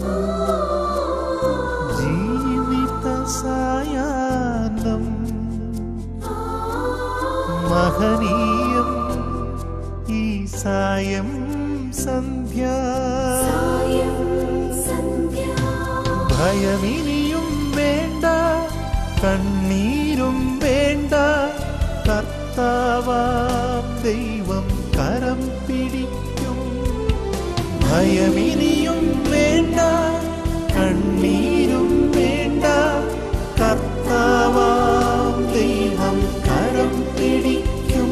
ജീവിത സായാഹ്നം മഹനീയം ഈ സായം സന്ധ്യ ഭയമിനിയും വേണ്ട കണ്ണീരും വേണ്ട കർത്താവാം ദൈവം കരം പിടിക്കും ഭയമിനിയും വേണ്ട കണ്ണീരും വേണ്ട കർത്താവാം ദൈവം കരം പിടിക്കും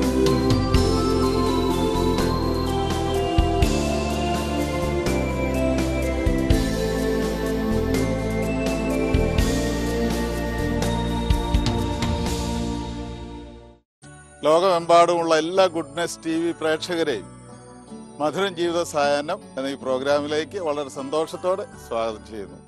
ലോകമെമ്പാടുമുള്ള എല്ലാ ഗുഡ്നെസ് ടി വി പ്രേക്ഷകരെയും മധുരം ജീവിത സായാഹ്നം എന്ന ഈ പ്രോഗ്രാമിലേക്ക് വളരെ സന്തോഷത്തോടെ സ്വാഗതം ചെയ്യുന്നു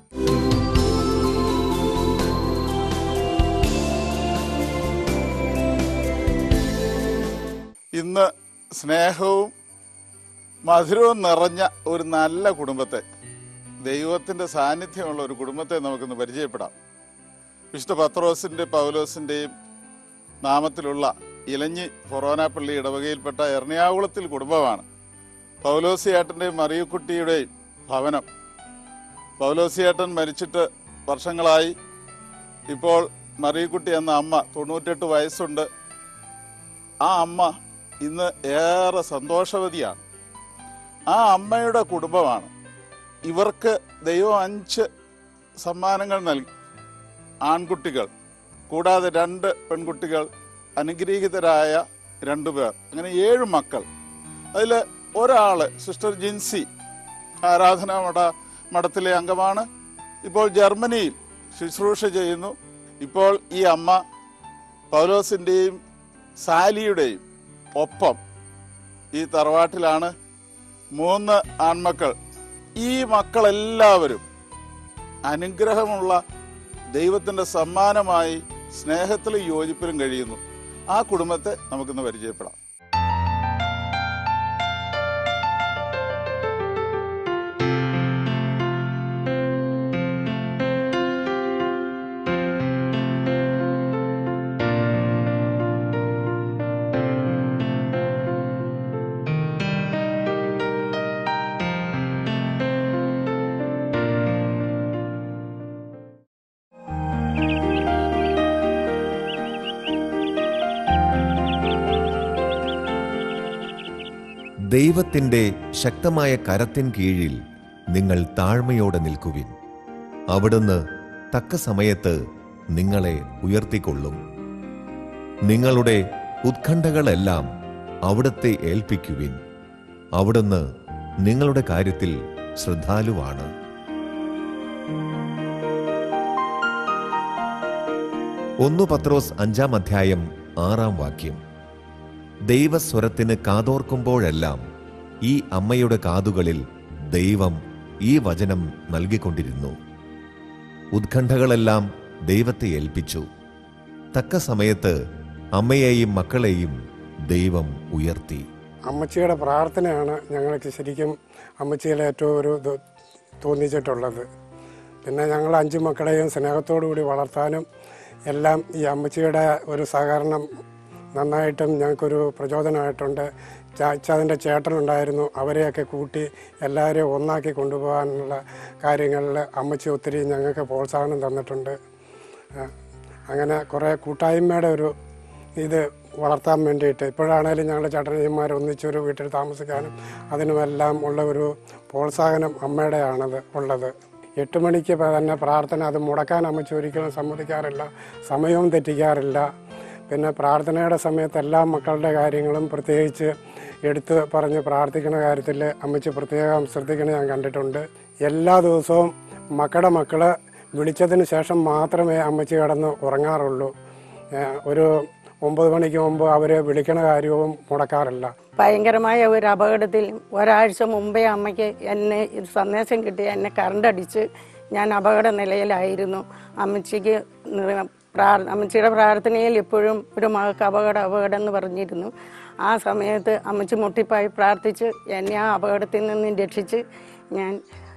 ഇന്ന് സ്നേഹവും മധുരവും നിറഞ്ഞ ഒരു നല്ല കുടുംബത്തെ ദൈവത്തിന്റെ സാന്നിധ്യമുള്ള ഒരു കുടുംബത്തെ നമുക്കിന്ന് പരിചയപ്പെടാം വിശുദ്ധ പത്രോസിന്റെ പൗലോസിന്റെയും നാമത്തിലുള്ള ഇലഞ്ഞി ഫൊറോനാപ്പള്ളി ഇടവകയിൽപ്പെട്ട എറണാകുളത്തിൽ കുടുംബമാണ് പൗലോസിയേട്ടൻ്റെയും മറിയക്കുട്ടിയുടെയും ഭവനം പൗലോസിയേട്ടൻ മരിച്ചിട്ട് വർഷങ്ങളായി ഇപ്പോൾ മറിയക്കുട്ടി എന്ന അമ്മ തൊണ്ണൂറ്റെട്ട് വയസ്സുണ്ട് ആ അമ്മ ഇന്ന് ഏറെ സന്തോഷവതിയാണ് ആ അമ്മയുടെ കുടുംബമാണ് ഇവർക്ക് ദൈവം അഞ്ച് സമ്മാനങ്ങൾ നൽകി ആൺകുട്ടികൾ കൂടാതെ രണ്ട് പെൺകുട്ടികൾ അനുഗ്രഹീതരായ രണ്ടു പേർ അങ്ങനെ ഏഴ് മക്കൾ അതിൽ ഒരാള് സിസ്റ്റർ ജിൻസി ആരാധനാ മഠ മഠത്തിലെ അംഗമാണ് ഇപ്പോൾ ജർമ്മനിയിൽ ശുശ്രൂഷ ചെയ്യുന്നു ഇപ്പോൾ ഈ അമ്മ പൗലോസിൻ്റെയും സാലിയുടെയും ഒപ്പം ഈ തറവാട്ടിലാണ് മൂന്ന് ആൺമക്കൾ ഈ മക്കളെല്ലാവരും അനുഗ്രഹമുള്ള ദൈവത്തിന്റെ സമ്മാനമായി സ്നേഹത്തിലും യോജിപ്പിലും കഴിയുന്നു ആ കുടുംബത്തെ നമുക്കിന്ന് പരിചയപ്പെടാം ദൈവത്തിന്റെ ശക്തമായ കരത്തിൻ കീഴിൽ നിങ്ങൾ താഴ്മയോടെ നിൽക്കുവിൻ അവിടുന്ന് തക്ക സമയത്ത് നിങ്ങളെ ഉയർത്തിക്കൊള്ളും നിങ്ങളുടെ ഉത്കണ്ഠകളെല്ലാം അവിടുത്തെ ഏൽപ്പിക്കുവിൻ അവിടുന്ന് നിങ്ങളുടെ കാര്യത്തിൽ ശ്രദ്ധാലുവാണ് ഒന്നു പത്രോസ് അഞ്ചാം അധ്യായം ആറാം വാക്യം ദൈവസ്വരത്തിന് കാതോർക്കുമ്പോഴെല്ലാം ഈ അമ്മയുടെ കാതുകളിൽ ദൈവം ഈ വചനം നൽകിക്കൊണ്ടിരുന്നു ഉത്കണ്ഠകളെല്ലാം ദൈവത്തെ ഏൽപ്പിച്ചു തക്ക സമയത്ത് അമ്മയെയും മക്കളെയും ദൈവം ഉയർത്തി അമ്മച്ചിയുടെ പ്രാർത്ഥനയാണ് ഞങ്ങൾക്ക് ശരിക്കും അമ്മച്ചിയിലെ ഏറ്റവും ഒരു ഇത് തോന്നിച്ചിട്ടുള്ളത് പിന്നെ ഞങ്ങൾ അഞ്ചു മക്കളെയും സ്നേഹത്തോടു കൂടി വളർത്താനും എല്ലാം ഈ അമ്മച്ചിയുടെ ഒരു സഹകരണം നന്നായിട്ടും ഞങ്ങൾക്കൊരു പ്രചോദനമായിട്ടുണ്ട് ചാച്ചാതിൻ്റെ ചേട്ടനുണ്ടായിരുന്നു അവരെയൊക്കെ കൂട്ടി എല്ലാവരെയും ഒന്നാക്കി കൊണ്ടുപോകാനുള്ള കാര്യങ്ങളിൽ അമ്മച്ചി ഒത്തിരി ഞങ്ങൾക്ക് പ്രോത്സാഹനം തന്നിട്ടുണ്ട് ആ, അങ്ങനെ കുറേ കൂട്ടായ്മയുടെ ഒരു ഇത് വളർത്താൻ വേണ്ടിയിട്ട് ഇപ്പോഴാണേലും ഞങ്ങളുടെ ചേട്ടനന്മാർ ഒന്നിച്ചൊരു വീട്ടിൽ താമസിക്കാനും അതിനുമെല്ലാം ഉള്ള ഒരു പ്രോത്സാഹനം അമ്മയുടെയാണത് ഉള്ളത് എട്ട് മണിക്ക് പ- തന്നെ പ്രാർത്ഥന അത് മുടക്കാൻ അമ്മച്ചി ഒരിക്കലും സമ്മതിക്കാറില്ല സമയവും തെറ്റിക്കാറില്ല പിന്നെ പ്രാർത്ഥനയുടെ സമയത്ത് എല്ലാ മക്കളുടെ കാര്യങ്ങളും പ്രത്യേകിച്ച് എടുത്ത് പറഞ്ഞ് പ്രാർത്ഥിക്കുന്ന കാര്യത്തിൽ അമ്മച്ചി പ്രത്യേകം ശ്രദ്ധിക്കണ ഞാൻ കണ്ടിട്ടുണ്ട് എല്ലാ ദിവസവും മക്കളുടെ മക്കള് വിളിച്ചതിന് ശേഷം മാത്രമേ അമ്മച്ചി കിടന്ന് ഉറങ്ങാറുള്ളൂ ഏഹ് ഒരു ഒമ്പത് മണിക്ക് മുമ്പ് അവരെ വിളിക്കണ കാര്യവും മുടക്കാറില്ല ഭയങ്കരമായ ഒരു അപകടത്തിൽ ഒരാഴ്ച മുമ്പേ അമ്മയ്ക്ക് എന്നെ ഒരു സന്ദേശം കിട്ടി എന്നെ കറണ്ട് അടിച്ച് ഞാൻ അപകട നിലയിലായിരുന്നു അമ്മച്ചിക്ക് നിറ- പ്രാർ- അമ്മച്ചിയുടെ പ്രാർത്ഥനയിൽ എപ്പോഴും ഒരു മകൾക്ക് അപകടം അപകടം എന്ന് പറഞ്ഞിരുന്നു ആ സമയത്ത് അമ്മച്ചി മുട്ടിപ്പായി പ്രാർത്ഥിച്ച് എന്നെ ആ അപകടത്തിൽ നിന്ന് രക്ഷിച്ച് ഞാൻ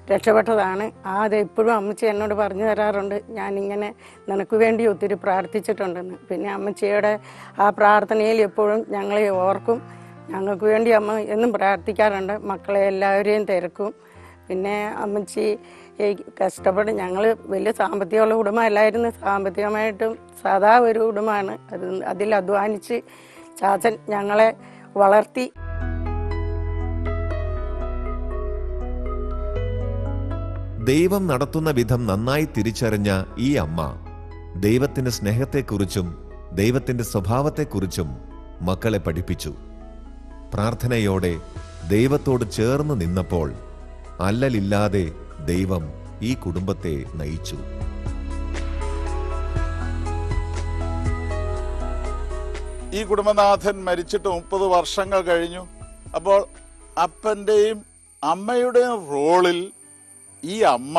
രക്ഷപ്പെട്ടതാണ് ആ അത് എപ്പോഴും അമ്മച്ചി എന്നോട് പറഞ്ഞു തരാറുണ്ട് ഞാനിങ്ങനെ നിനക്ക് വേണ്ടി ഒത്തിരി പ്രാർത്ഥിച്ചിട്ടുണ്ടെന്ന് പിന്നെ അമ്മച്ചിയുടെ ആ പ്രാർത്ഥനയിൽ എപ്പോഴും ഞങ്ങളെ ഓർക്കും ഞങ്ങൾക്ക് വേണ്ടി അമ്മ എന്നും പ്രാർത്ഥിക്കാറുണ്ട് മക്കളെ എല്ലാവരെയും തിരക്കും പിന്നെ അമ്മച്ചി ഈ കഷ്ടപ്പെട്ട് ഞങ്ങൾ വലിയ സാമ്പത്തികമുള്ള കുടുംബമല്ലായിരുന്നു സാമ്പത്തികമായിട്ടും സാധാ ഒരു കുടുംബമാണ് അത് അതിൽ അധ്വാനിച്ച് ചാച്ചൻ ഞങ്ങളെ വളർത്തി ദൈവം നടത്തുന്ന വിധം നന്നായി തിരിച്ചറിഞ്ഞ ഈ അമ്മ ദൈവത്തിന്റെ സ്നേഹത്തെക്കുറിച്ചും ദൈവത്തിന്റെ സ്വഭാവത്തെക്കുറിച്ചും മക്കളെ പഠിപ്പിച്ചു പ്രാർത്ഥനയോടെ ദൈവത്തോട് ചേർന്ന് നിന്നപ്പോൾ അല്ലലില്ലാതെ ദൈവം ഈ കുടുംബത്തെ നയിച്ചു ഈ കുടുംബനാഥൻ മരിച്ചിട്ട് മുപ്പത് വർഷങ്ങൾ കഴിഞ്ഞു അപ്പോൾ അപ്പൻ്റെയും അമ്മയുടെയും റോളിൽ ഈ അമ്മ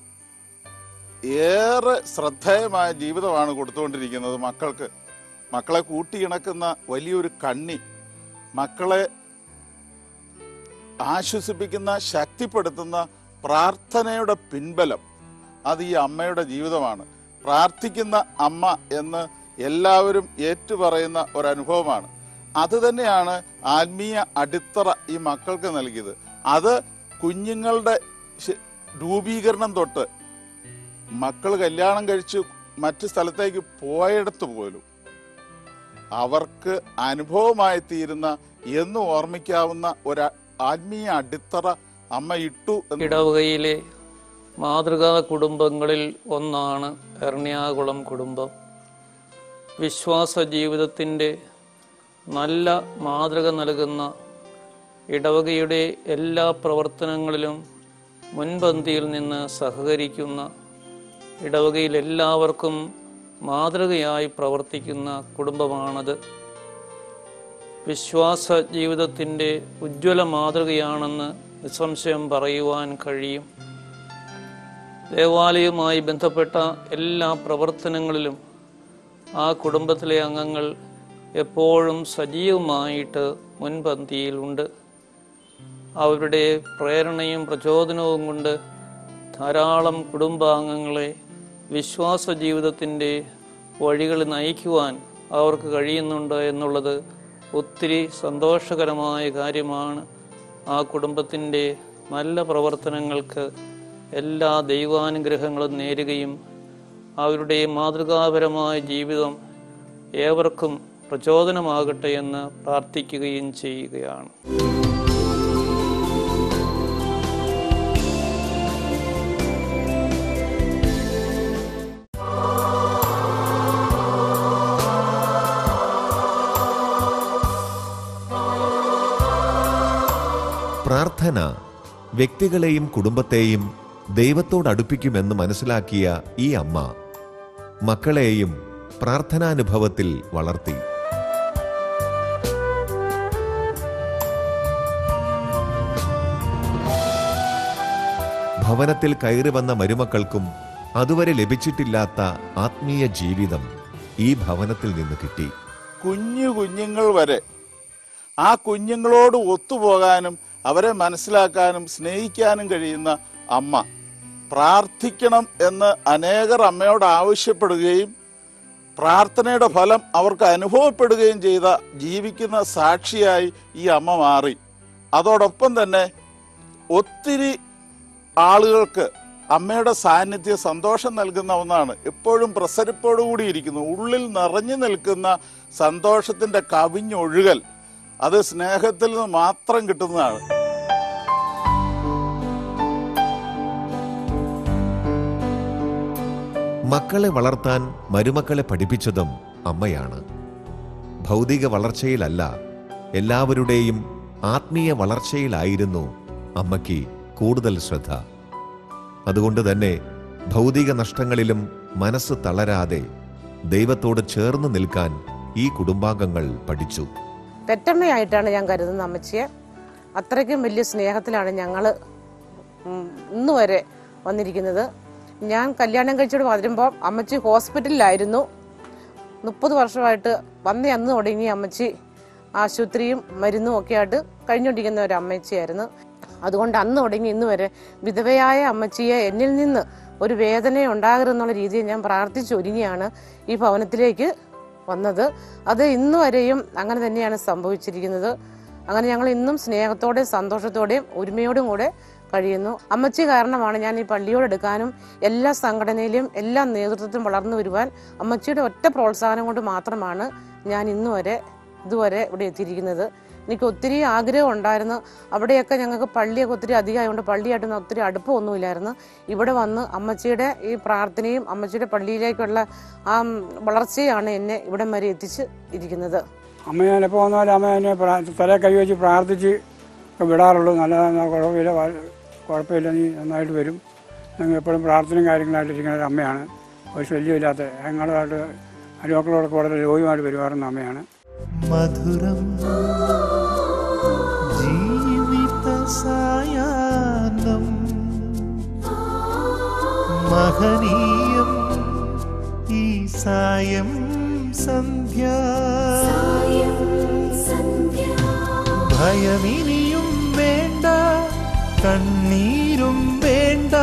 ഏറെ ശ്രദ്ധേയമായ ജീവിതമാണ് കൊടുത്തുകൊണ്ടിരിക്കുന്നത് മക്കൾക്ക് മക്കളെ കൂട്ടിയിണക്കുന്ന വലിയൊരു കണ്ണി മക്കളെ ആശ്വസിപ്പിക്കുന്ന ശക്തിപ്പെടുത്തുന്ന പ്രാർത്ഥനയുടെ പിൻബലം അത് ഈ അമ്മയുടെ ജീവിതമാണ് പ്രാർത്ഥിക്കുന്ന അമ്മ എന്ന് എല്ലാവരും ഏറ്റുപറയുന്ന ഒരനുഭവമാണ് അത് തന്നെയാണ് ആത്മീയ അടിത്തറ ഈ മക്കൾക്ക് നൽകിയത് അത് കുഞ്ഞുങ്ങളുടെ ശ- രൂപീകരണം തൊട്ട് മക്കൾ കല്യാണം കഴിച്ച് മറ്റു സ്ഥലത്തേക്ക് പോയിടത്ത് പോലും അവർക്ക് അനുഭവമായി തീരുന്ന എന്ന് ഓർമ്മിക്കാവുന്ന ഒരു ആത്മീയ അടിത്തറ അമ്മ ഇട്ടു എന്ന് ഇടവകയിലെ മാതൃകാ കുടുംബങ്ങളിൽ ഒന്നാണ് എറണാകുളം കുടുംബം വിശ്വാസ ജീവിതത്തിൻ്റെ നല്ല മാതൃക നൽകുന്ന ഇടവകയുടെ എല്ലാ പ്രവർത്തനങ്ങളിലും മുൻപന്തിയിൽ നിന്ന് സഹകരിക്കുന്ന ഇടവകയിൽ എല്ലാവർക്കും മാതൃകയായി പ്രവർത്തിക്കുന്ന കുടുംബമാണത് വിശ്വാസ ജീവിതത്തിൻ്റെ ഉജ്ജ്വല മാതൃകയാണെന്ന് നിസ്സംശയം പറയുവാൻ കഴിയും ദേവാലയവുമായി ബന്ധപ്പെട്ട എല്ലാ പ്രവർത്തനങ്ങളിലും ആ കുടുംബത്തിലെ അംഗങ്ങൾ എപ്പോഴും സജീവമായിട്ട് മുൻപന്തിയിലുണ്ട് അവരുടെ പ്രേരണയും പ്രചോദനവും കൊണ്ട് ധാരാളം കുടുംബാംഗങ്ങളെ വിശ്വാസ ജീവിതത്തിൻ്റെ വഴികളിൽ നയിക്കുവാൻ അവർക്ക് കഴിയുന്നുണ്ട് എന്നുള്ളത് ഒത്തിരി സന്തോഷകരമായ കാര്യമാണ് ആ കുടുംബത്തിൻ്റെ നല്ല പ്രവർത്തനങ്ങൾക്ക് എല്ലാ ദൈവാനുഗ്രഹങ്ങളും നേരുകയും അവരുടെ മാതൃകാപരമായ ജീവിതം ഏവർക്കും പ്രചോദനമാകട്ടെ എന്ന് പ്രാർത്ഥിക്കുകയും ചെയ്യുകയാണ് പ്രാർത്ഥന വ്യക്തികളെയും കുടുംബത്തെയും ദൈവത്തോടടുപ്പിക്കുമെന്ന് മനസ്സിലാക്കിയ ഈ അമ്മ മക്കളെയും പ്രാർത്ഥനാനുഭവത്തിൽ വളർത്തി ഭവനത്തിൽ കയറി വന്ന മരുമക്കൾക്കും അതുവരെ ലഭിച്ചിട്ടില്ലാത്ത ആത്മീയ ജീവിതം ഈ ഭവനത്തിൽ നിന്ന് കിട്ടി കുഞ്ഞു കുഞ്ഞുങ്ങൾ വരെ ആ കുഞ്ഞുങ്ങളോട് ഒത്തുപോകാനും അവരെ മനസ്സിലാക്കാനും സ്നേഹിക്കാനും കഴിയുന്ന അമ്മ പ്രാർത്ഥിക്കണം എന്ന് അനേകർ അമ്മയോട് ആവശ്യപ്പെടുകയും പ്രാർത്ഥനയുടെ ഫലം അവർക്ക് അനുഭവപ്പെടുകയും ചെയ്ത ജീവിക്കുന്ന സാക്ഷിയായി ഈ അമ്മ മാറി അതോടൊപ്പം തന്നെ ഒത്തിരി ആളുകൾക്ക് അമ്മയുടെ സാന്നിധ്യം സന്തോഷം നൽകുന്ന ഒന്നാണ് എപ്പോഴും പ്രസരിപ്പോടുകൂടി ഇരിക്കുന്നു ഉള്ളിൽ നിറഞ്ഞു നിൽക്കുന്ന സന്തോഷത്തിന്റെ കവിഞ്ഞൊഴുകൽ അത് സ്നേഹത്തിൽ നിന്ന് മാത്രം കിട്ടുന്നതാണ് മക്കളെ വളർത്താൻ മരുമക്കളെ പഠിപ്പിച്ചതും അമ്മയാണ് ഭൗതിക വളർച്ചയിലല്ല എല്ലാവരുടെയും ആത്മീയ വളർച്ചയിലായിരുന്നു അമ്മയ്ക്ക് കൂടുതൽ ശ്രദ്ധ അതുകൊണ്ട് തന്നെ ഭൗതിക നഷ്ടങ്ങളിലും മനസ്സ് തളരാതെ ദൈവത്തോട് ചേർന്ന് നിൽക്കാൻ ഈ കുടുംബാംഗങ്ങൾ പഠിച്ചു പെറ്റമ്മയായിട്ടാണ് ഞാൻ കരുതുന്നത് അമ്മച്ചിയെ അത്രയ്ക്കും വലിയ സ്നേഹത്തിലാണ് ഞങ്ങൾ ഇന്ന് വരെ വന്നിരിക്കുന്നത് ഞാൻ കല്യാണം കഴിച്ചോട് വരുമ്പോൾ അമ്മച്ചി ഹോസ്പിറ്റലിലായിരുന്നു മുപ്പത് വർഷമായിട്ട് വന്ന അന്ന് തുടങ്ങി അമ്മച്ചി ആശുപത്രിയും മരുന്നും ഒക്കെ ആയിട്ട് കഴിഞ്ഞുകൊണ്ടിരിക്കുന്ന ഒരു അമ്മച്ചിയായിരുന്നു അതുകൊണ്ട് അന്ന് തുടങ്ങി ഇന്ന് വരെ വിധവയായ അമ്മച്ചിയെ എന്നിൽ നിന്ന് ഒരു വേദന ഉണ്ടാകരുതെന്നുള്ള രീതിയിൽ ഞാൻ പ്രാർത്ഥിച്ചൊരുങ്ങിയാണ് ഈ ഭവനത്തിലേക്ക് വന്നത് അത് ഇന്ന് വരെയും അങ്ങനെ തന്നെയാണ് സംഭവിച്ചിരിക്കുന്നത് അങ്ങനെ ഞങ്ങൾ ഇന്നും സ്നേഹത്തോടെയും സന്തോഷത്തോടെയും ഒരുമയോടും കൂടെ കഴിയുന്നു അമ്മച്ചി കാരണമാണ് ഞാൻ ഈ പള്ളിയോട് എടുക്കാനും എല്ലാ സംഘടനയിലും എല്ലാ നേതൃത്വത്തിലും വളർന്നു വരുവാൻ അമ്മച്ചിയുടെ ഒറ്റ പ്രോത്സാഹനം കൊണ്ട് മാത്രമാണ് ഞാൻ ഇന്ന് വരെ ഇതുവരെ ഇവിടെ എത്തിയിരിക്കുന്നത് എനിക്ക് ഒത്തിരി ആഗ്രഹം ഉണ്ടായിരുന്നു അവിടെയൊക്കെ ഞങ്ങൾക്ക് പള്ളിയൊക്കെ ഒത്തിരി അധികമായതുകൊണ്ട് പള്ളിയായിട്ടൊന്നും ഒത്തിരി അടുപ്പമൊന്നുമില്ലായിരുന്നു ഇവിടെ വന്ന് അമ്മച്ചിയുടെ ഈ പ്രാർത്ഥനയും അമ്മച്ചിയുടെ പള്ളിയിലേക്കുള്ള ആ വളർച്ചയാണ് എന്നെ ഇവിടം വരെ എത്തിച്ച് ഇരിക്കുന്നത് അമ്മ ഞാനിപ്പോൾ വന്നാൽ അമ്മ എന്നെ പ്രാ- തലേ കൈ വെച്ച് പ്രാർത്ഥിച്ച് ഒക്കെ വിടാറുള്ളൂ നല്ലതാണ് കുഴപ്പമില്ല വ- കുഴപ്പമില്ല നീ നന്നായിട്ട് വരും ഞങ്ങൾ എപ്പോഴും പ്രാർത്ഥനയും കാര്യങ്ങളായിട്ട് ഇരിക്കുന്ന ഒരു അമ്മയാണ് ഒരു ശല്യമില്ലാത്ത ഞങ്ങളുമായിട്ട് അരുമക്കളോടൊക്കെ വളരെ രോഗിയുമായിട്ട് പെരുമാറുന്ന അമ്മയാണ് മധുരം ജീവിത സായാഹ്നം മഹനീയം ഈ സായം സന്ധ്യ ഭയമിനിയും വേണ്ട കണ്ണീരും വേണ്ട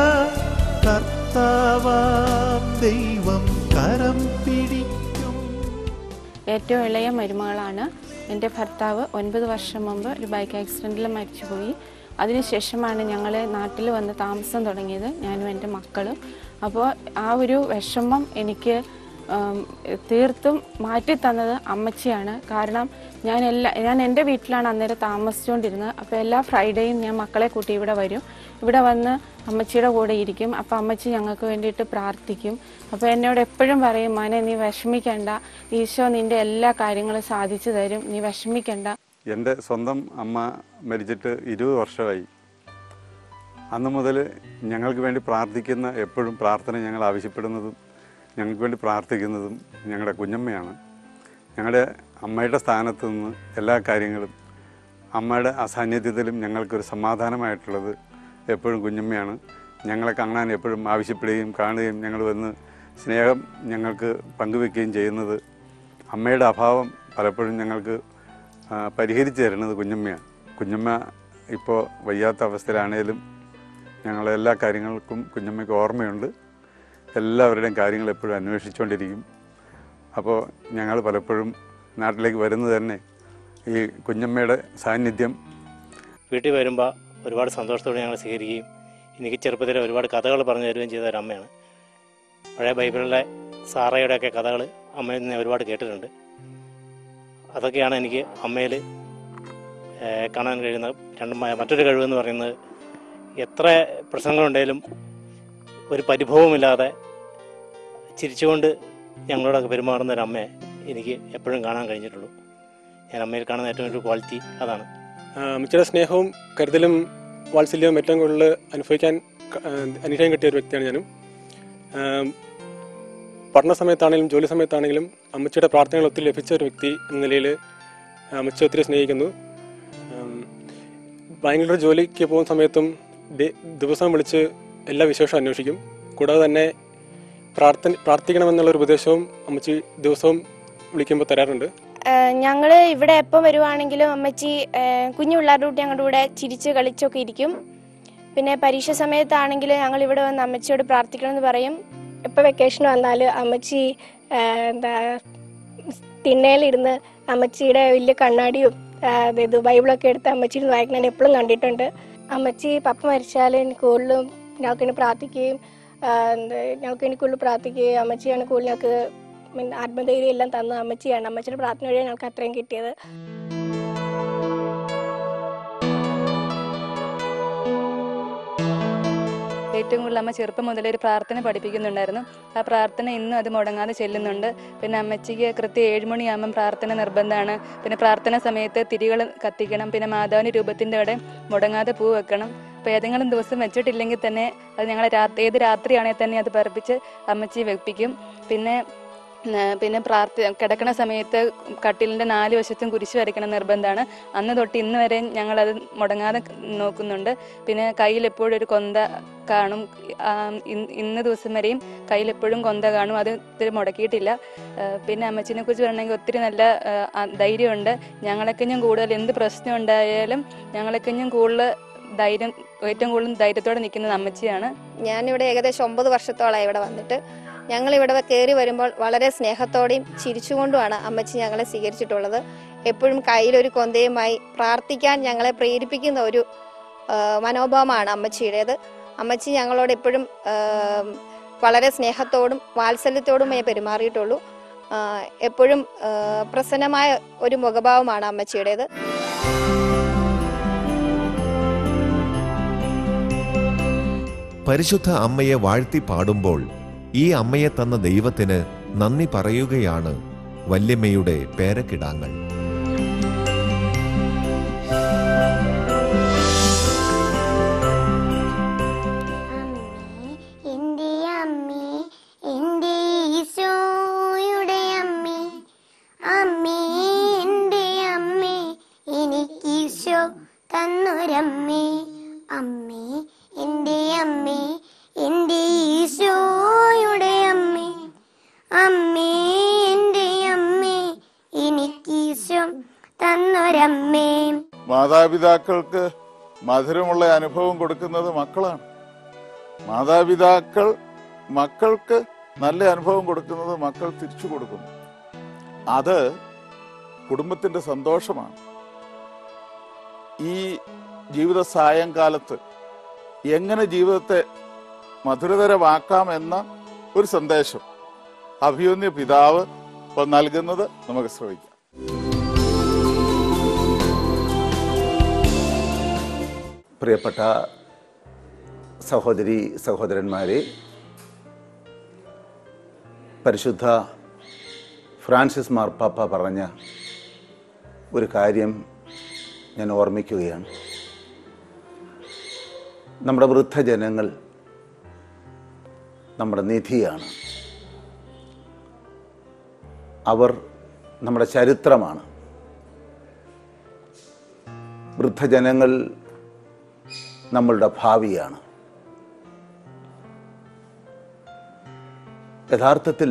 കർത്താവാം ദൈവം കരം പിടിക്കും ഏറ്റവും ഇളയ മരുമകളാണ് എൻ്റെ ഭർത്താവ് ഒൻപത് വർഷം മുമ്പ് ഒരു ബൈക്ക് ആക്സിഡൻറ്റിൽ മരിച്ചുപോയി അതിനുശേഷമാണ് ഞങ്ങൾ നാട്ടിൽ വന്ന് താമസം തുടങ്ങിയത് ഞാനും എൻ്റെ മക്കളും അപ്പോൾ ആ ഒരു വിഷമം എനിക്ക് ഉം, തീർത്തും മാറ്റി തന്നത് അമ്മച്ചിയാണ് കാരണം ഞാൻ എല്ലാ ഞാൻ എൻ്റെ വീട്ടിലാണ് അന്നേരം താമസിച്ചുകൊണ്ടിരുന്നത് അപ്പോൾ എല്ലാ ഫ്രൈഡേയും ഞാൻ മക്കളെ കൂട്ടി ഇവിടെ വരും ഇവിടെ വന്ന് അമ്മച്ചിയുടെ കൂടെ ഇരിക്കും അപ്പോൾ അമ്മച്ചി ഞങ്ങൾക്ക് വേണ്ടിയിട്ട് പ്രാർത്ഥിക്കും അപ്പോൾ എന്നോട് എപ്പോഴും പറയും മോനെ നീ വിഷമിക്കണ്ട ഈശോ നിൻ്റെ എല്ലാ കാര്യങ്ങളും സാധിച്ചു തരും നീ വിഷമിക്കണ്ട എൻ്റെ സ്വന്തം അമ്മ മരിച്ചിട്ട് ഇരുപത് വർഷമായി അന്ന് മുതൽ ഞങ്ങൾക്ക് വേണ്ടി പ്രാർത്ഥിക്കുന്ന എപ്പോഴും പ്രാർത്ഥന ഞങ്ങൾ ആവശ്യപ്പെടുന്നതും ഞങ്ങൾക്ക് വേണ്ടി പ്രാർത്ഥിക്കുന്നതും ഞങ്ങളുടെ കുഞ്ഞമ്മയാണ് ഞങ്ങളുടെ അമ്മയുടെ സ്ഥാനത്ത് നിന്ന് എല്ലാ കാര്യങ്ങളും അമ്മയുടെ അസാന്നിധ്യത്തിലും ഞങ്ങൾക്കൊരു സമാധാനമായിട്ടുള്ളത് എപ്പോഴും കുഞ്ഞമ്മയാണ് ഞങ്ങളെ കാണാൻ എപ്പോഴും ആവശ്യപ്പെടുകയും കാണുകയും ഞങ്ങൾ വന്ന് സ്നേഹം ഞങ്ങൾക്ക് പങ്കുവെക്കുകയും ചെയ്യുന്നത് അമ്മയുടെ അഭാവം പലപ്പോഴും ഞങ്ങൾക്ക് ആ, പരിഹരിച്ചു തരുന്നത് കുഞ്ഞമ്മയാണ് കുഞ്ഞമ്മ ഇപ്പോൾ വയ്യാത്ത അവസ്ഥയിലാണേലും ഞങ്ങളെ എല്ലാ കാര്യങ്ങൾക്കും കുഞ്ഞമ്മയ്ക്ക് ഓർമ്മയുണ്ട് എല്ലാവരുടെയും കാര്യങ്ങൾ എപ്പോഴും അന്വേഷിച്ചുകൊണ്ടിരിക്കും അപ്പോൾ ഞങ്ങൾ പലപ്പോഴും നാട്ടിലേക്ക് വരുന്നത് തന്നെ ഈ കുഞ്ഞമ്മയുടെ സാന്നിധ്യം വീട്ടിൽ വരുമ്പോൾ ഒരുപാട് സന്തോഷത്തോടെ ഞങ്ങൾ സ്വീകരിക്കുകയും എനിക്ക് ചെറുപ്പത്തിൽ ഒരുപാട് കഥകൾ പറഞ്ഞു തരുകയും ചെയ്ത ഒരു അമ്മയാണ് പഴയ ബൈബിളിലെ സാറയുടെയൊക്കെ കഥകൾ അമ്മയിൽ നിന്ന് ഒരുപാട് കേട്ടിട്ടുണ്ട് അതൊക്കെയാണ് എനിക്ക് അമ്മയിൽ ഏഹ്, കാണാൻ കഴിയുന്ന രണ്ട് മ- മറ്റൊരു കഴിവെന്ന് പറയുന്നത് എത്ര പ്രശ്നങ്ങളുണ്ടെങ്കിലും ഒരു പരിഭവമില്ലാതെ ചിരിച്ചുകൊണ്ട് ഞങ്ങളോടൊക്കെ പെരുമാറുന്ന ഒരു അമ്മയെ എനിക്ക് എപ്പോഴും കാണാൻ കഴിഞ്ഞിട്ടുള്ളൂ ഞാൻ അമ്മയിൽ കാണുന്ന ഏറ്റവും ഒരു ക്വാളിറ്റി അതാണ് അമ്മച്ചിയുടെ സ്നേഹവും കരുതലും വാത്സല്യവും ഏറ്റവും കൂടുതൽ അനുഭവിക്കാൻ ക- ആ, അനുഗ്രഹം കിട്ടിയ ഒരു വ്യക്തിയാണ് ഞാനും ആം, പഠന സമയത്താണെങ്കിലും ജോലി സമയത്താണെങ്കിലും അമ്മച്ചിയുടെ പ്രാർത്ഥനകൾ ഒത്തിരി ലഭിച്ച ഒരു വ്യക്തി എന്ന നിലയിൽ അമ്മച്ചി ഒത്തിരി സ്നേഹിക്കുന്നു ആം, ബാംഗ്ലൂർ ജോലിക്ക് പോകുന്ന സമയത്തും ഡെ- ദിവസം വിളിച്ച് എല്ലാ വിശേഷവും അന്വേഷിക്കും കൂടാതെ തന്നെ പ്രാർത്ഥന പ്രാർത്ഥിക്കണമെന്നുള്ള ഒരു ഉപദേശവും അമ്മച്ചി ദിവസവും വിളിക്കുമ്പോൾ തരാറുണ്ട് ഞങ്ങൾ ഇവിടെ എപ്പം വരുവാണെങ്കിലും അമ്മച്ചി ഏഹ്, കുഞ്ഞു പിള്ളേരുടെ കൂട്ടി ഞങ്ങളുടെ കൂടെ ചിരിച്ച് കളിച്ചൊക്കെ ഇരിക്കും പിന്നെ പരീക്ഷ സമയത്താണെങ്കിൽ ഞങ്ങൾ ഇവിടെ വന്ന് അമ്മച്ചിയോട് പ്രാർത്ഥിക്കണം എന്ന് പറയും എപ്പോൾ വെക്കേഷൻ വന്നാൽ അമ്മച്ചി ആ, എന്താ തിണ്ണയിലിരുന്ന് അമ്മച്ചിയുടെ വലിയ കണ്ണാടിയും ആ, ഇത് ബൈബിളൊക്കെ എടുത്ത് അമ്മച്ചിയിൽ വായിക്കണം എപ്പോഴും കണ്ടിട്ടുണ്ട് അമ്മച്ചി പപ്പ മരിച്ചാൽ എനിക്ക് കൂടുതലും ഞങ്ങൾക്ക് വേണ്ടി പ്രാർത്ഥിക്കുകയും ആ, എന്താ ഞങ്ങൾക്ക് വേണ്ടി കൂടുതൽ പ്രാർത്ഥിക്കുകയും അമ്മച്ചിയാണ് കൂടുതൽ ഞങ്ങൾക്ക് മീൻ ആത്മധൈര്യം എല്ലാം തന്നത് അമ്മച്ചിയാണ് അമ്മച്ചിയുടെ പ്രാർത്ഥന വഴിയാണ് ഞങ്ങൾക്ക് അത്രയും കിട്ടിയത് ഏറ്റവും കൂടുതൽ അമ്മ ചെറുപ്പം മുതലേ ഒരു പ്രാർത്ഥന പഠിപ്പിക്കുന്നുണ്ടായിരുന്നു ആ പ്രാർത്ഥന ഇന്നും അത് മുടങ്ങാതെ ചെല്ലുന്നുണ്ട് പിന്നെ അമ്മച്ചിക്ക് കൃത്യം ഏഴുമണിയാകുമ്പം പ്രാർത്ഥന നിർബന്ധമാണ് പിന്നെ പ്രാർത്ഥന സമയത്ത് തിരികൾ കത്തിക്കണം പിന്നെ മാതാവിൻ്റെ രൂപത്തിൻ്റെ അവിടെ മുടങ്ങാതെ പൂ വെക്കണം അപ്പോൾ ഏതെങ്കിലും ദിവസം വെച്ചിട്ടില്ലെങ്കിൽ തന്നെ അത് ഞങ്ങൾ രാത്രി ഏത് രാത്രിയാണെങ്കിൽ തന്നെ അത് പറപ്പിച്ച് അമ്മച്ചി വെപ്പിക്കും പിന്നെ ഉം, പിന്നെ പ്രാർത്ഥി കിടക്കണ സമയത്ത് കട്ടിലിൻ്റെ നാല് വശത്തും കുരിശ് വരയ്ക്കണം നിർബന്ധമാണ് അന്ന് തൊട്ട് ഇന്ന് വരെ ഞങ്ങളത് മുടങ്ങാതെ നോക്കുന്നുണ്ട് പിന്നെ കയ്യിൽ എപ്പോഴും ഒരു കൊന്ത കാണും ആ, ഇന്ന് ഇന്ന് ദിവസം വരെയും കയ്യിൽ എപ്പോഴും കൊന്ത കാണും അത് ഇത്തിരി മുടക്കിയിട്ടില്ല ആ, പിന്നെ അമ്മച്ചിനെ കുറിച്ച് പറയണമെങ്കിൽ ഒത്തിരി നല്ല ആ, ആ, ധൈര്യമുണ്ട് ഞങ്ങളെക്കഞ്ഞും കൂടുതൽ എന്ത് പ്രശ്നം ഉണ്ടായാലും ഞങ്ങളെക്കഞ്ഞും കൂടുതൽ ധൈര്യം ഏറ്റവും കൂടുതൽ ധൈര്യത്തോടെ നിൽക്കുന്നത് അമ്മച്ചിയാണ് ഞാനിവിടെ ഏകദേശം ഒമ്പത് വർഷത്തോളമായി ഇവിടെ വന്നിട്ട് ഞങ്ങൾ ഇവിടെ കയറി വരുമ്പോൾ വളരെ സ്നേഹത്തോടെയും ചിരിച്ചുകൊണ്ടുമാണ് അമ്മച്ചി ഞങ്ങളെ സ്വീകരിച്ചിട്ടുള്ളത് എപ്പോഴും കയ്യിലൊരു കൊന്തയുമായി പ്രാർത്ഥിക്കാൻ ഞങ്ങളെ പ്രേരിപ്പിക്കുന്ന ഒരു ആ, മനോഭാവമാണ് അമ്മച്ചിയുടേത് അമ്മച്ചി ഞങ്ങളോട് എപ്പോഴും ആ, വളരെ സ്നേഹത്തോടും വാത്സല്യത്തോടുമേ പെരുമാറിയിട്ടുള്ളൂ ആ, എപ്പോഴും ആ, പ്രസന്നമായ ഒരു മുഖഭാവമാണ് അമ്മച്ചിയുടേത് പരിശുദ്ധ അമ്മയെ വാഴ്ത്തി പാടുമ്പോൾ ഈ അമ്മയെ തന്ന ദൈവത്തിന് നന്ദി പറയുകയാണ് വല്യമ്മയുടെ പേരക്കിടാങ്ങൾ എന്റെ അമ്മേ എന്റെ ഈശോയുടെ അമ്മേ അമ്മേ എന്റെ അമ്മേ എനിക്ക് ഈശോ തന്നൊരമ്മേ അമ്മേ എന്റെ അമ്മേ എന്റെ ഈശോയുടെ അമ്മേ അമ്മേ എന്റെ അമ്മേ എനിക്ക് ഈശോ തന്നൊരമ്മേ മാതാപിതാക്കൾക്ക് മധുരമുള്ള അനുഭവം കൊടുക്കുന്നത് മക്കളാണ് മാതാപിതാക്കൾ മക്കൾക്ക് നല്ല അനുഭവം കൊടുക്കുന്നത് മക്കൾ തിരിച്ചു കൊടുക്കുന്നു അത് കുടുംബത്തിന്റെ സന്തോഷമാണ് ഈ ജീവിത സായങ്കാലത്ത് എങ്ങനെ ജീവിതത്തെ മധുരതരമാക്കാം എന്ന ഒരു സന്ദേശം അഭിമന്യ പിതാവ് ഇപ്പൊ നൽകുന്നത് നമുക്ക് ശ്രമിക്കാം പ്രിയപ്പെട്ട സഹോദരി സഹോദരന്മാരെ പരിശുദ്ധ ഫ്രാൻസിസ് മാർപ്പാപ്പ പറഞ്ഞ ഒരു കാര്യം ഞാൻ ഓർമ്മിക്കുകയാണ് നമ്മുടെ വൃദ്ധജനങ്ങൾ നമ്മുടെ നിധിയാണ് അവർ നമ്മുടെ ചരിത്രമാണ് വൃദ്ധജനങ്ങൾ നമ്മളുടെ ഭാവിയാണ് യഥാർത്ഥത്തിൽ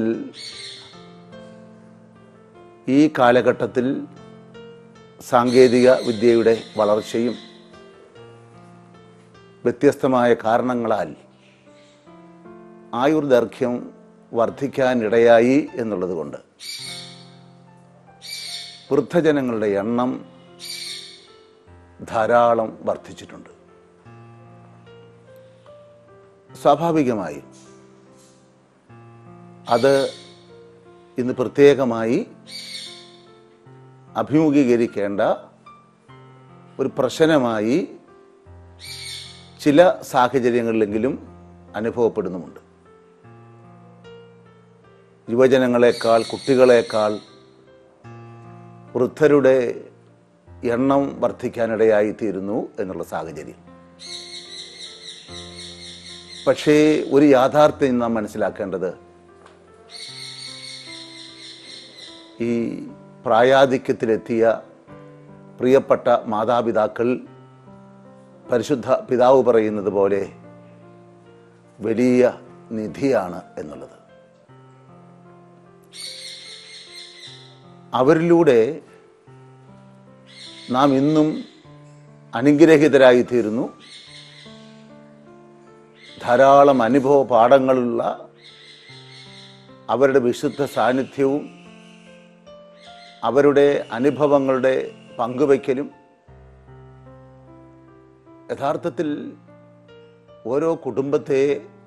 ഈ കാലഘട്ടത്തിൽ സാങ്കേതിക വിദ്യയുടെ വളർച്ചയും വ്യത്യസ്തമായ കാരണങ്ങളാൽ ആയുർദൈർഘ്യം വർദ്ധിക്കാനിടയായി എന്നുള്ളത് കൊണ്ട് വൃദ്ധജനങ്ങളുടെ എണ്ണം ധാരാളം വർദ്ധിച്ചിട്ടുണ്ട് സ്വാഭാവികമായും അത് ഇന്ന് പ്രത്യേകമായി അഭിമുഖീകരിക്കേണ്ട ഒരു പ്രശ്നമായി ചില സാഹചര്യങ്ങളിലെങ്കിലും അനുഭവപ്പെടുന്നുമുണ്ട് യുവജനങ്ങളെക്കാൾ കുട്ടികളെക്കാൾ വൃദ്ധരുടെ എണ്ണം വർദ്ധിക്കാനിടയായിത്തീരുന്നു എന്നുള്ള സാഹചര്യം പക്ഷേ ഒരു യാഥാർത്ഥ്യം നാം മനസ്സിലാക്കേണ്ടത് ഈ പ്രായാധിക്യത്തിലെത്തിയ പ്രിയപ്പെട്ട മാതാപിതാക്കൾ പരിശുദ്ധ പിതാവ് പറയുന്നത് പോലെ വലിയ നിധിയാണ് എന്നുള്ളത് അവരിലൂടെ നാം ഇന്നും അനുഗ്രഹിതരായിത്തീരുന്നു ധാരാളം അനുഭവ പാഠങ്ങളുള്ള അവരുടെ വിശുദ്ധ സാന്നിധ്യവും അവരുടെ അനുഭവങ്ങളുടെ പങ്കുവയ്ക്കലും യഥാർത്ഥത്തിൽ ഓരോ കുടുംബത്തെ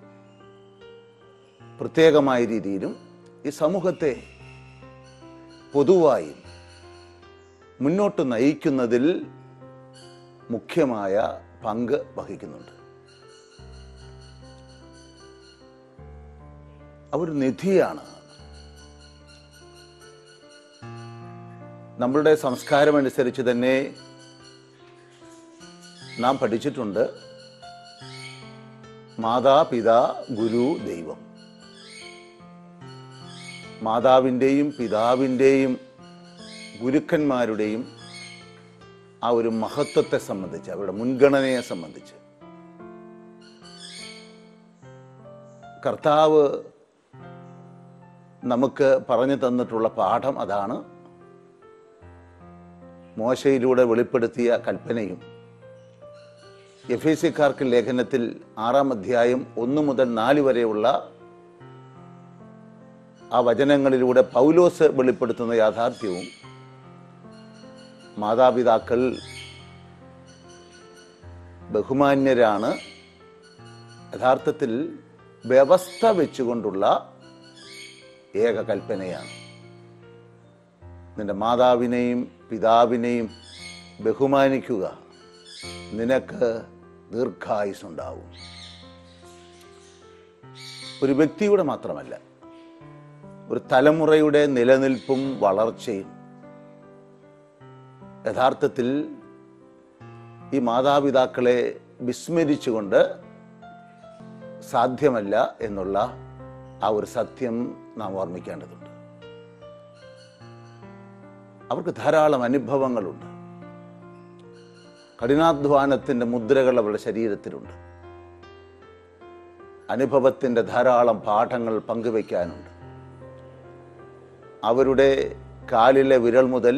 പ്രത്യേകമായ രീതിയിലും ഈ സമൂഹത്തെ പൊതുവായും മുന്നോട്ട് നയിക്കുന്നതിൽ മുഖ്യമായ പങ്ക് വഹിക്കുന്നുണ്ട് അവർ നിധിയാണ് നമ്മളുടെ സംസ്കാരമനുസരിച്ച് തന്നെ നാം പഠിച്ചിട്ടുണ്ട് മാതാപിതാ ഗുരു ദൈവം മാതാവിൻ്റെയും പിതാവിൻ്റെയും ഗുരുക്കന്മാരുടെയും ആ ഒരു മഹത്വത്തെ സംബന്ധിച്ച് അവരുടെ മുൻഗണനയെ സംബന്ധിച്ച് കർത്താവ് നമുക്ക് പറഞ്ഞു തന്നിട്ടുള്ള പാഠം അതാണ് മോശയിലൂടെ വെളിപ്പെടുത്തിയ കൽപ്പനയും എഫ് എ സിക്കാർക്ക് ലേഖനത്തിൽ ആറാം അധ്യായം ഒന്ന് മുതൽ നാല് വരെയുള്ള ആ വചനങ്ങളിലൂടെ പൗലോസ് വെളിപ്പെടുത്തുന്ന യാഥാർത്ഥ്യവും മാതാപിതാക്കൾ ബഹുമാന്യരാണ് യഥാർത്ഥത്തിൽ വ്യവസ്ഥ വെച്ചുകൊണ്ടുള്ള ഏക കൽപ്പനയാണ് നിന്റെ മാതാവിനെയും പിതാവിനെയും ബഹുമാനിക്കുക നിനക്ക് ദീർഘായുസുണ്ടാവും ഒരു വ്യക്തിയുടെ മാത്രമല്ല ഒരു തലമുറയുടെ നിലനിൽപ്പും വളർച്ചയും യഥാർത്ഥത്തിൽ ഈ മാതാപിതാക്കളെ വിസ്മരിച്ചുകൊണ്ട് സാധ്യമല്ല എന്നുള്ള ആ ഒരു സത്യം നാം ഓർമ്മിക്കേണ്ടതുണ്ട് അവർക്ക് ധാരാളം അനുഭവങ്ങളുണ്ട് കഠിനാധ്വാനത്തിൻ്റെ മുദ്രകൾ അവരുടെ ശരീരത്തിലുണ്ട് അനുഭവത്തിൻ്റെ ധാരാളം പാഠങ്ങൾ പങ്കുവയ്ക്കാനുണ്ട് അവരുടെ കാലിലെ വിരൽ മുതൽ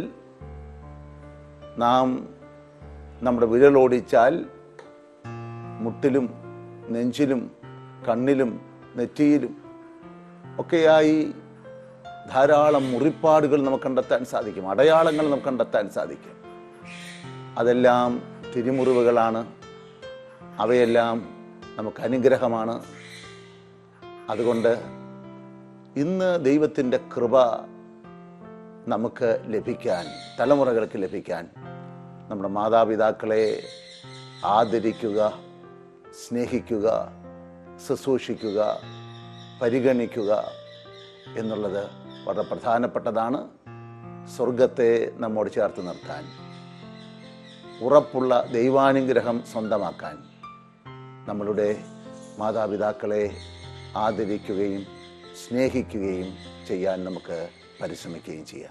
നാം നമ്മുടെ വിരലോടിച്ചാൽ മുട്ടിലും നെഞ്ചിലും കണ്ണിലും നെറ്റിയിലും ഒക്കെയായി ധാരാളം മുറിപ്പാടുകൾ നമുക്ക് കണ്ടെത്താൻ സാധിക്കും അടയാളങ്ങൾ നമുക്ക് കണ്ടെത്താൻ സാധിക്കും അതെല്ലാം തിരിമുറിവുകളാണ് അവയെല്ലാം നമുക്ക് അനുഗ്രഹമാണ് അതുകൊണ്ട് ഇന്ന് ദൈവത്തിൻ്റെ കൃപ നമുക്ക് ലഭിക്കാൻ തലമുറകൾക്ക് ലഭിക്കാൻ നമ്മുടെ മാതാപിതാക്കളെ ആദരിക്കുക സ്നേഹിക്കുക ശുശ്രൂഷിക്കുക പരിഗണിക്കുക എന്നുള്ളത് വളരെ പ്രധാനപ്പെട്ടതാണ് സ്വർഗത്തെ നമ്മോട് ചേർത്ത് നിർത്താൻ ഉറപ്പുള്ള ദൈവാനുഗ്രഹം സ്വന്തമാക്കാൻ നമ്മളുടെ മാതാപിതാക്കളെ ആദരിക്കുകയും സ്നേഹിക്കുകയും ചെയ്യാൻ നമുക്ക് പരിശ്രമിക്കുകയും ചെയ്യാം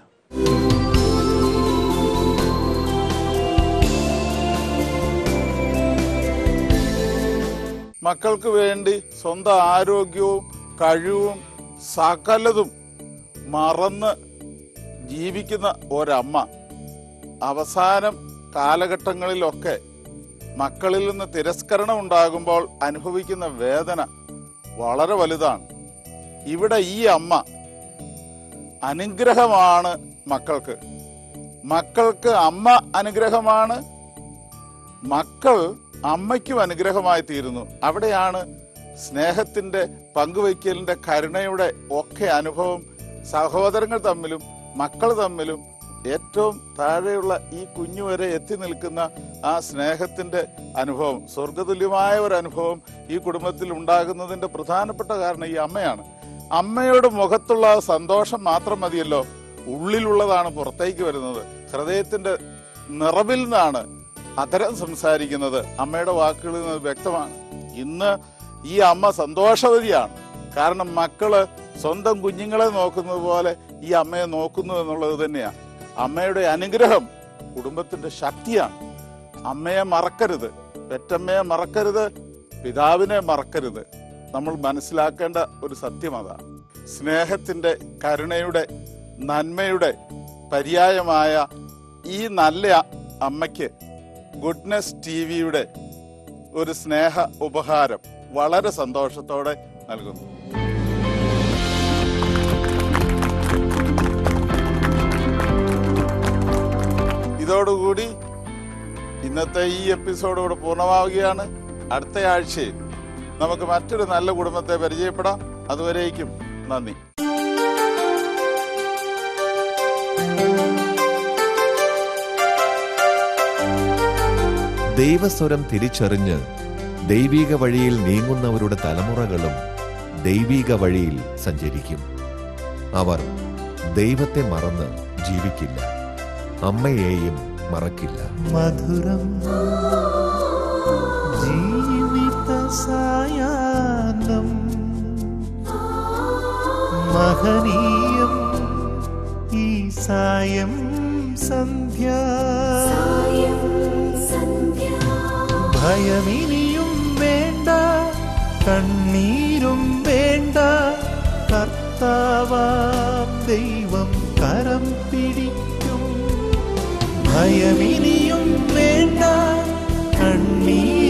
മക്കൾക്ക് വേണ്ടി സ്വന്തം ആരോഗ്യവും കഴിവും സകലതും മറന്ന് ജീവിക്കുന്ന ഒരമ്മ അവസാനം കാലഘട്ടങ്ങളിലൊക്കെ മക്കളിൽ നിന്ന് തിരസ്കരണം ഉണ്ടാകുമ്പോൾ അനുഭവിക്കുന്ന വേദന വളരെ വലുതാണ് ഇവിടെ ഈ അമ്മ അനുഗ്രഹമാണ് മക്കൾക്ക് മക്കൾക്ക് അമ്മ അനുഗ്രഹമാണ് മക്കൾ അമ്മയ്ക്കും അനുഗ്രഹമായി തീരുന്നു അവിടെയാണ് സ്നേഹത്തിന്റെ പങ്കുവയ്ക്കലിന്റെ കരുണയുടെ ഒക്കെ അനുഭവം സഹോദരങ്ങൾ തമ്മിലും മക്കൾ തമ്മിലും ഏറ്റവും താഴെയുള്ള ഈ കുഞ്ഞു വരെ എത്തി നിൽക്കുന്ന ആ സ്നേഹത്തിന്റെ അനുഭവം സ്വർഗതുല്യമായ ഒരു അനുഭവം ഈ കുടുംബത്തിൽ ഉണ്ടാകുന്നതിന്റെ പ്രധാനപ്പെട്ട കാരണം ഈ അമ്മയാണ് അമ്മയുടെ മുഖത്തുള്ള ആ സന്തോഷം മാത്രം മതിയല്ലോ ഉള്ളിലുള്ളതാണ് പുറത്തേക്ക് വരുന്നത് ഹൃദയത്തിന്റെ നിറവിൽ നിന്നാണ് അത്തരം സംസാരിക്കുന്നത് അമ്മയുടെ വാക്കുകളിൽ നിന്ന് വ്യക്തമാണ് ഇന്ന് ഈ അമ്മ സന്തോഷവതിയാണ് കാരണം മക്കള് സ്വന്തം കുഞ്ഞുങ്ങളെ നോക്കുന്നത് പോലെ ഈ അമ്മയെ നോക്കുന്നു എന്നുള്ളത് തന്നെയാണ് അമ്മയുടെ അനുഗ്രഹം കുടുംബത്തിന്റെ ശക്തിയാണ് അമ്മയെ മറക്കരുത് പെറ്റമ്മയെ മറക്കരുത് പിതാവിനെ മറക്കരുത് നമ്മൾ മനസ്സിലാക്കേണ്ട ഒരു സത്യം അതാണ് സ്നേഹത്തിന്റെ കരുണയുടെ നന്മയുടെ പര്യായമായ ഈ നല്ല അമ്മയ്ക്ക് ഗുഡ്നസ് ടി വിയുടെ ഒരു സ്നേഹ ഉപഹാരം വളരെ സന്തോഷത്തോടെ നൽകുന്നു ഇതോടുകൂടി ഇന്നത്തെ ഈ എപ്പിസോഡ് ഇവിടെ പൂർണ്ണമാവുകയാണ് അടുത്ത ആഴ്ചയിൽ നമുക്ക് മറ്റൊരു നല്ല കുടുംബത്തെ പരിചയപ്പെടാം അതുവരേക്കും നന്ദി ദൈവസ്വരം തിരിച്ചറിഞ്ഞ് ദൈവീക വഴിയിൽ നീങ്ങുന്നവരുടെ തലമുറകളും ദൈവീക വഴിയിൽ സഞ്ചരിക്കും അവർ ദൈവത്തെ മറന്ന് ജീവിക്കില്ല അമ്മയെയും മറക്കില്ല മധുരം ജീവിത സായാഹ്നം മഹനീയം ഈ സായം സന്ധ്യ ഭയമിനിയും വേണ്ട കണ്ണീരും വേണ്ട കർത്താവാം ദൈവം കരം പിടിക്കും ഭയമിനിയും വേണ്ട കണ്ണീർ